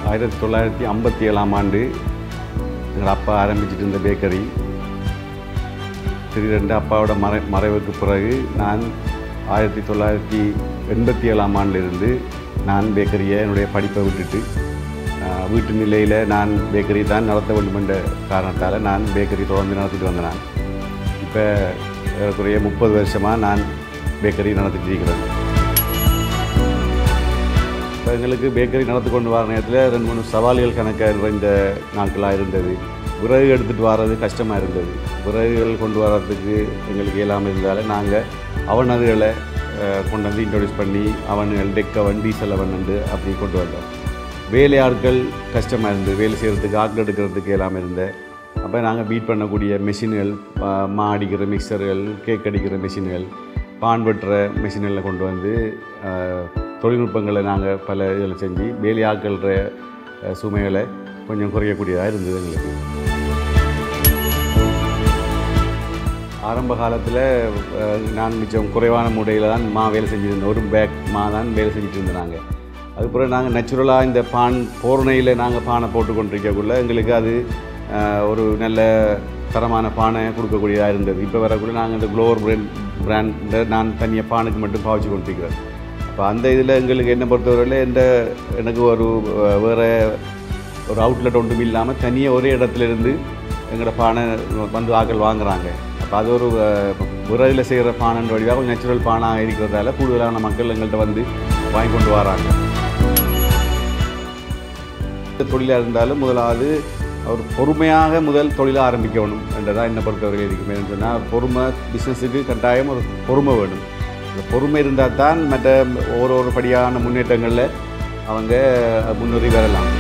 ஆயிரத்தி தொள்ளாயிரத்தி ஐம்பத்தி ஏழாம் ஆண்டு எங்கள் அப்பா ஆரம்பிச்சிட்டு இருந்த பேக்கரி திடீரென்று அப்பாவோட மறை மறைவுக்கு பிறகு நான் ஆயிரத்தி தொள்ளாயிரத்தி எண்பத்தி ஏழாம் ஆண்டிலிருந்து நான் பேக்கரியை என்னுடைய படிப்பை விட்டுட்டு ஆஹ், வீட்டு நிலையில் நான் பேக்கரி தான் நடத்த வேண்டும் என்ற காரணத்தால் நான் பேக்கரி தொடர்ந்து நடத்திட்டு வந்தேன் நான் இப்போ ஏறக்குறைய முப்பது வருஷமாக நான் பேக்கரி நடத்திட்டு இருக்கிறேன் இப்போ எங்களுக்கு பேக்கரி நடத்தி கொண்டு வர நேரத்தில் ரெண்டு மூணு சவால்கள் கணக்காக நிறைந்த நாட்களாக இருந்தது விறகு எடுத்துகிட்டு வர்றது கஷ்டமாக இருந்தது விறகுகள் கொண்டு வர்றதுக்கு எங்களுக்கு இயலாமல் இருந்தாலும் நாங்கள் அவனதுகளை அஹ், கொண்டு வந்து இன்ட்ரடியூஸ் பண்ணி அவனுகள் டெக் அவன் டீசல் அவன் வந்து அப்படி கொண்டு வந்தோம் வேலை ஆட்கள் கஷ்டமாக இருந்தது வேலை செய்கிறதுக்கு ஆட்கள் எடுக்கிறதுக்கு இயலாமல் இருந்த அப்போ நாங்கள் பீட் பண்ணக்கூடிய மெஷின்கள் பா- மா அடிக்கிற மிக்சர்கள் கேக் அடிக்கிற மெஷின்கள் பான் வெட்டுற மெஷின்களை கொண்டு வந்து அஹ், தொழில்நுட்பங்களை நாங்கள் பல இதில் செஞ்சு வேலை ஆட்கள்ற அஹ், சுமைகளை கொஞ்சம் குறையக்கூடியதாக இருந்தது எங்களுக்கு ஆரம்ப காலத்தில் நான் மிச்சம் குறைவான முறையில் தான் மா வேலை செஞ்சுருந்தோம் ஒரு பேக் மா தான் வேலை செஞ்சுட்டு இருந்தாங்க அதுக்கப்புறம் நாங்கள் நேச்சுரலாக இந்த பான் போர்னையில் நாங்கள் பானை போட்டு கொண்டிருக்கக்குள்ள எங்களுக்கு அது அஹ், ஒரு நல்ல தரமான பானை கொடுக்கக்கூடியதாக இருந்தது இப்போ வரக்குள்ள நாங்கள் இந்த க்ளோவர் பிராண்ட் பிராண்டை நான் தனியாக பானுக்கு மட்டும் பாவிச்சு கொண்டிருக்கிறேன் அப்போ அந்த இதில் எங்களுக்கு என்ன பொறுத்தவரையில் எந்த எனக்கு ஒரு அஹ், வேறு ஒரு அவுட்லெட் ஒன்றும் இல்லாமல் தனியாக ஒரே இடத்துல இருந்து எங்களோட பானை வந்து ஆக்கள் வாங்குறாங்க அப்போ அது ஒரு அஹ், விறகுல செய்கிற பானைன்ற வழியாக கொஞ்சம் நேச்சுரல் பானாக இருக்கிறதால கூடுதலான மக்கள் எங்கள்கிட்ட வந்து வாங்கி கொண்டு வராங்க எந்த தொழிலாக இருந்தாலும் முதலாவது அவர் பொறுமையாக முதல் தொழிலை ஆரம்பிக்கணும் என்றதான் என்னை பொறுத்தவரை இருக்குமே சொன்னால் பொறுமை பிஸ்னஸுக்கு கட்டாயம் ஒரு பொறுமை வேணும் இந்த பொறுமை இருந்தால் தான் மற்ற ஒரு ஒரு படியான முன்னேற்றங்களில் அவங்க முன்னேறி வரலாம்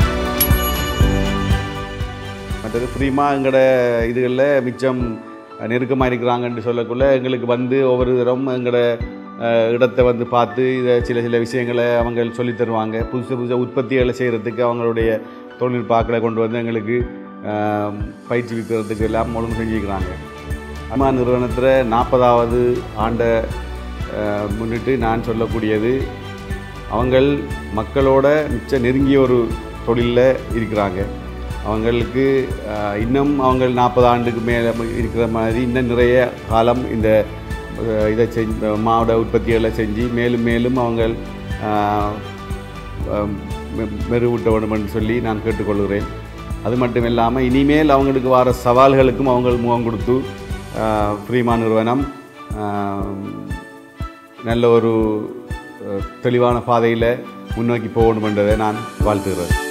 மற்றது ஃப்ரீமாக எங்களோட இதுகளில் மிச்சம் நெருக்கமாக இருக்கிறாங்கன்னு சொல்லக்குள்ள எங்களுக்கு வந்து ஒவ்வொரு தரம் எங்களோட அஹ், இடத்தை வந்து பார்த்து இதை சில சில விஷயங்களை அவங்க சொல்லித் தருவாங்க புதுசு புதுசாக உற்பத்திகளை செய்கிறதுக்கு அவங்களுடைய தொழில்நுட்பாக்களை கொண்டு வந்து எங்களுக்கு அஹ், பயிற்றுவிக்கிறதுக்கு எல்லாம் ஒழுங்கு செஞ்சுக்கிறாங்க அம்மா நிறுவனத்தில் நாற்பதாவது ஆண்டை அஹ், முன்னிட்டு நான் சொல்லக்கூடியது அவங்கள் மக்களோட மிச்ச நெருங்கிய ஒரு தொழிலில் இருக்கிறாங்க அவங்களுக்கு அஹ், இன்னும் அவங்க நாற்பது ஆண்டுக்கு மேலே இருக்கிற மாதிரி இன்னும் நிறைய காலம் இந்த அஹ், இதை செஞ்சு மாவட்ட உற்பத்திகளை செஞ்சு மேலும் மேலும் அவங்க அஹ், அஹ், மெ- மெருகூட்ட வேண்டும்னு சொல்லி நான் கேட்டுக்கொள்கிறேன் அது மட்டும் இல்லாமல் இனிமேல் அவங்களுக்கு வர சவால்களுக்கும் அவங்க முகம் கொடுத்து அஹ், ஃப்ரீமா நிறுவனம் அஹ், நல்ல ஒரு அஹ், தெளிவான பாதையில் முன்னோக்கி போகணும் என்றதை நான் வாழ்த்துகிறேன்